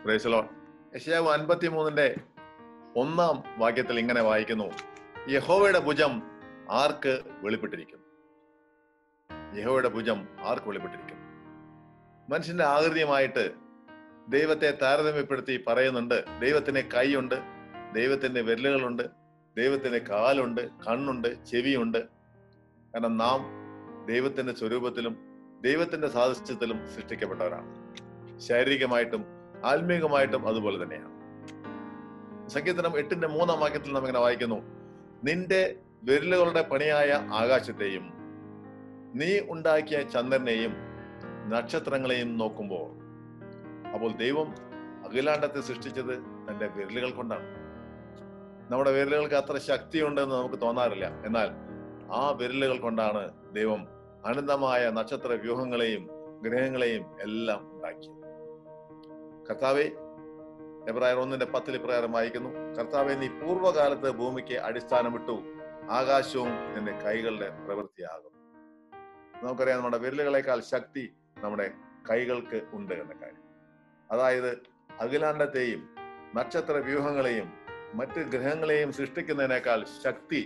പ്രേസലോ യശയാവ് അൻപത്തി മൂന്നിന്റെ ഒന്നാം വാക്യത്തിൽ ഇങ്ങനെ വായിക്കുന്നു യഹോവയുടെ ഭുജം ആർക്ക് വെളിപ്പെട്ടിരിക്കുന്നു യഹോവയുടെ ഭുജം ആർക്ക് വെളിപ്പെട്ടിരിക്കുന്നു മനുഷ്യന്റെ ആകൃതിയുമായിട്ട് ദൈവത്തെ താരതമ്യപ്പെടുത്തി പറയുന്നുണ്ട് ദൈവത്തിന് കൈയുണ്ട് ദൈവത്തിന്റെ വിരലുകളുണ്ട് ദൈവത്തിന് കാലുണ്ട് കണ്ണുണ്ട് ചെവിയുണ്ട് കാരണം നാം ദൈവത്തിന്റെ സ്വരൂപത്തിലും ദൈവത്തിന്റെ സാദൃശ്യത്തിലും സൃഷ്ടിക്കപ്പെട്ടവരാണ് ശാരീരികമായിട്ടും ആത്മീകമായിട്ടും അതുപോലെ തന്നെയാണ് സങ്കീർത്തനം എട്ടിന്റെ മൂന്നാം വാക്യത്തിൽ നാം ഇങ്ങനെ വായിക്കുന്നു നിന്റെ വിരലുകളുടെ പണിയായ ആകാശത്തെയും നീ ഉണ്ടാക്കിയ ചന്ദ്രനെയും നക്ഷത്രങ്ങളെയും നോക്കുമ്പോൾ അപ്പോൾ ദൈവം അഖിലാണ്ടത്തെ സൃഷ്ടിച്ചത് തന്റെ വിരലുകൾ കൊണ്ടാണ് നമ്മുടെ വിരലുകൾക്ക് അത്ര ശക്തിയുണ്ടെന്ന് നമുക്ക് തോന്നാറില്ല എന്നാൽ ആ വിരലുകൾ കൊണ്ടാണ് ദൈവം അനന്തമായ നക്ഷത്ര വ്യൂഹങ്ങളെയും ഗ്രഹങ്ങളെയും എല്ലാം ഉണ്ടാക്കിയത് കർത്താവെ എബ്രായർ ഒന്നിന്റെ പത്തിൽ ഇപ്രകാരം വായിക്കുന്നു കർത്താവെ നീ പൂർവ്വകാലത്ത് ഭൂമിക്ക് അടിസ്ഥാനമിട്ടു ആകാശവും നിന്റെ കൈകളുടെ പ്രവൃത്തിയാകും നമുക്കറിയാം നമ്മുടെ വിരലുകളെക്കാൾ ശക്തി നമ്മുടെ കൈകൾക്ക് ഉണ്ട് എന്ന കാര്യം അതായത് അഖിലാണ്ടത്തെയും നക്ഷത്ര വ്യൂഹങ്ങളെയും മറ്റ് ഗ്രഹങ്ങളെയും സൃഷ്ടിക്കുന്നതിനേക്കാൾ ശക്തി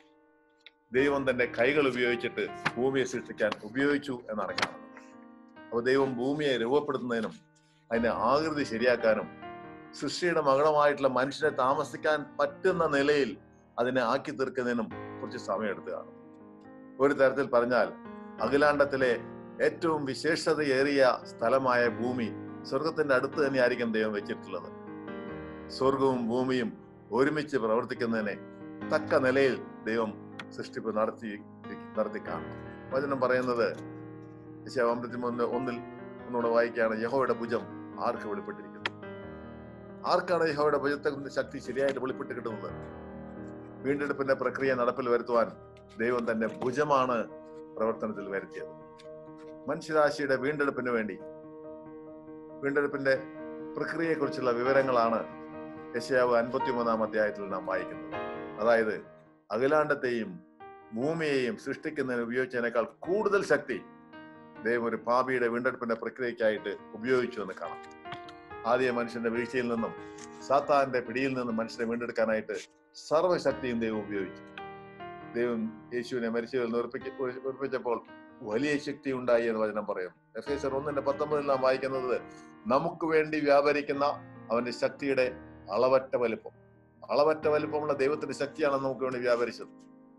ദൈവം തന്റെ കൈകൾ ഉപയോഗിച്ചിട്ട് ഭൂമിയെ സൃഷ്ടിക്കാൻ ഉപയോഗിച്ചു എന്നാണ് കാണുന്നത് അപ്പോൾ ദൈവം ഭൂമിയെ രൂപപ്പെടുത്തുന്നതിനും അതിന്റെ ആകൃതി ശരിയാക്കാനും സൃഷ്ടിയുടെ മകളമായിട്ടുള്ള മനുഷ്യനെ താമസിക്കാൻ പറ്റുന്ന നിലയിൽ അതിനെ ആക്കി തീർക്കുന്നതിനും കുറച്ച് സമയമെടുത്ത് കാണും ഒരു തരത്തിൽ പറഞ്ഞാൽ അഖിലാണ്ടത്തിലെ ഏറ്റവും വിശേഷതയേറിയ സ്ഥലമായ ഭൂമി സ്വർഗത്തിന്റെ അടുത്ത് തന്നെയായിരിക്കും ദൈവം വെച്ചിട്ടുള്ളത് സ്വർഗവും ഭൂമിയും ഒരുമിച്ച് പ്രവർത്തിക്കുന്നതിനെ തക്ക നിലയിൽ ദൈവം സൃഷ്ടിപ്പ് നടത്തി നടത്തി കാണും വചനം പറയുന്നത് അമ്പത്തിമൂന്ന് ഒന്നിൽ ഒന്നുകൂടെ വായിക്കുകയാണ് യഹോയുടെ ഭുജം ആർക്ക് വെളിപ്പെട്ടിരിക്കുന്നത് ആർക്കാണ് യഹോയുടെ ഭുജത്തെ കൊണ്ട് ശക്തി ശരിയായിട്ട് വെളിപ്പെട്ട് കിട്ടുന്നത് വീണ്ടെടുപ്പിന്റെ പ്രക്രിയ നടപ്പിൽ വരുത്തുവാൻ ദൈവം തന്റെ ഭുജമാണ് പ്രവർത്തനത്തിൽ വരുത്തിയത് മനുഷ്യരാശിയുടെ വീണ്ടെടുപ്പിന് വേണ്ടി വീണ്ടെടുപ്പിന്റെ പ്രക്രിയയെക്കുറിച്ചുള്ള വിവരങ്ങളാണ് യശയാവ് അൻപത്തിമൂന്നാം അധ്യായത്തിൽ നാം വായിക്കുന്നത് അതായത് അഖിലാണ്ടത്തെയും ഭൂമിയെയും സൃഷ്ടിക്കുന്നതിന് ഉപയോഗിച്ചതിനേക്കാൾ കൂടുതൽ ശക്തി ദൈവം ഒരു പാപിയുടെ വീണ്ടെടുപ്പിന്റെ പ്രക്രിയക്കായിട്ട് ഉപയോഗിച്ചു എന്ന് കാണാം ആദ്യ മനുഷ്യന്റെ വീഴ്ചയിൽ നിന്നും സാത്താന്റെ പിടിയിൽ നിന്നും മനുഷ്യനെ വീണ്ടെടുക്കാനായിട്ട് സർവ്വശക്തിയും ദൈവം ഉപയോഗിച്ചു ദൈവം യേശുവിനെ മരിച്ചതിൽ നിർപ്പിച്ചപ്പോൾ വലിയ ശക്തി ഉണ്ടായി എന്ന് വചനം പറയുന്നു എഫ് എസ് ഒന്നിന്റെ പത്തൊമ്പതിൽ നാം വായിക്കുന്നത് നമുക്ക് വേണ്ടി വ്യാപരിക്കുന്ന അവന്റെ ശക്തിയുടെ അളവറ്റ വലിപ്പം അളവറ്റ വലിപ്പമുള്ള ദൈവത്തിന്റെ ശക്തിയാണ് നമുക്ക് വേണ്ടി വ്യാപരിച്ചത്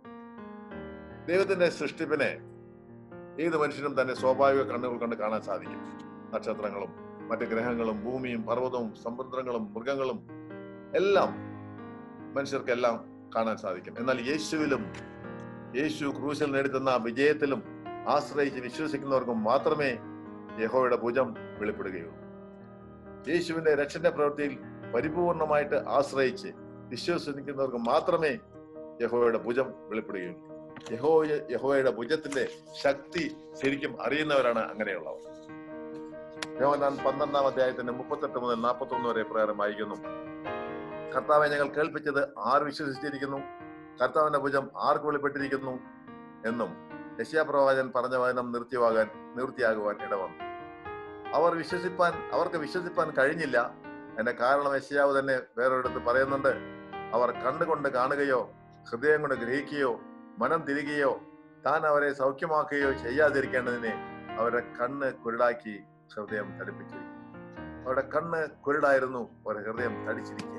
ദൈവത്തിന്റെ സൃഷ്ടിപ്പിനെ ഏത് മനുഷ്യനും തന്റെ സ്വാഭാവിക കണ്ണുകൾ കൊണ്ട് കാണാൻ സാധിക്കും നക്ഷത്രങ്ങളും മറ്റ് ഗ്രഹങ്ങളും ഭൂമിയും പർവ്വതവും സമുദ്രങ്ങളും മൃഗങ്ങളും എല്ലാം മനുഷ്യർക്കെല്ലാം കാണാൻ സാധിക്കും എന്നാൽ യേശുവിലും യേശു ക്രൂശിൽ നേടിത്തന്ന വിജയത്തിലും ആശ്രയിച്ച് വിശ്വസിക്കുന്നവർക്കും മാത്രമേ യഹോയുടെ ഭുജം വെളിപ്പെടുകയുള്ളൂ യേശുവിന്റെ രക്ഷന്റെ പ്രവൃത്തിയിൽ പരിപൂർണമായിട്ട് ആശ്രയിച്ച് വിശ്വസിക്കുന്നവർക്ക് മാത്രമേ യഹോയുടെ ഭുജം വെളിപ്പെടുകയുള്ളൂ യഹോ യഹോയുടെ ഭുജത്തിന്റെ ശക്തി ശരിക്കും അറിയുന്നവരാണ് അങ്ങനെയുള്ളവർ യോഹന്നാൻ പന്ത്രണ്ടാം അധ്യായത്തിന്റെ മുപ്പത്തെട്ട് മുതൽ നാൽപ്പത്തി ഒന്ന് വരെ പ്രകാരം വായിക്കുന്നു കർത്താവെ ഞങ്ങൾ കേൾപ്പിച്ചത് ആർ വിശ്വസിച്ചിരിക്കുന്നു കർത്താവിന്റെ ഭുജം ആർക്ക് വെളിപ്പെട്ടിരിക്കുന്നു എന്നും യശ്യാപ്രവാചൻ പറഞ്ഞ വചനം നിർത്തിയാകാൻ നിവൃത്തിയാകുവാൻ ഇടവന്നു അവർ വിശ്വസിപ്പാൻ അവർക്ക് വിശ്വസിപ്പാൻ കഴിഞ്ഞില്ല എന്റെ കാരണം യശ്യാവ് തന്നെ വേറൊരിടത്ത് പറയുന്നുണ്ട് അവർ കണ്ടുകൊണ്ട് കാണുകയോ ഹൃദയം കൊണ്ട് ഗ്രഹിക്കുകയോ മനം തിരികയോ താൻ അവരെ സൗഖ്യമാക്കുകയോ ചെയ്യാതിരിക്കേണ്ടതിനെ അവരുടെ കണ്ണ് കുരുടാക്കി ഹൃദയം തടിപ്പിച്ചിരിക്കും അവരുടെ കണ്ണ് കുരുടായിരുന്നു അവരുടെ ഹൃദയം തടിച്ചിരിക്കുക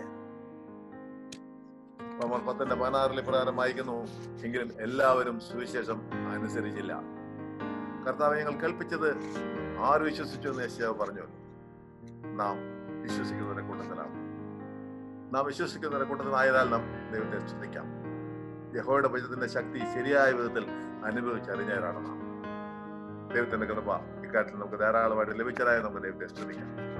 നമ്മൾ പത്തിന്റെ പതിനാറിൽ പ്രകാരം വായിക്കുന്നു എങ്കിലും എല്ലാവരും സുവിശേഷം അനുസരിച്ചില്ല കർത്താവ് ഞങ്ങൾ കേൾപ്പിച്ചത് ആര് വിശ്വസിച്ചു എന്ന് യശാവ് പറഞ്ഞു നാം വിശ്വസിക്കുന്നവരുടെ കൂട്ടത്തിലാണ് നാം വിശ്വസിക്കുന്നവരുടെ കൂട്ടത്തിലായതാൽ നാം ദൈവത്തെ ശ്രദ്ധിക്കാം യഹോയുടെ ഭുജത്തിന്റെ ശക്തി ശരിയായ വിധത്തിൽ അനുഭവിച്ചറിഞ്ഞവരാണ് നാം ദൈവത്തിന്റെ കൃപ ഇക്കാര്യത്തിൽ നമുക്ക് ധാരാളമായിട്ട് ലഭിച്ചതായി നമുക്ക് ദൈവത്തെ ശ്രദ്ധിക്കാം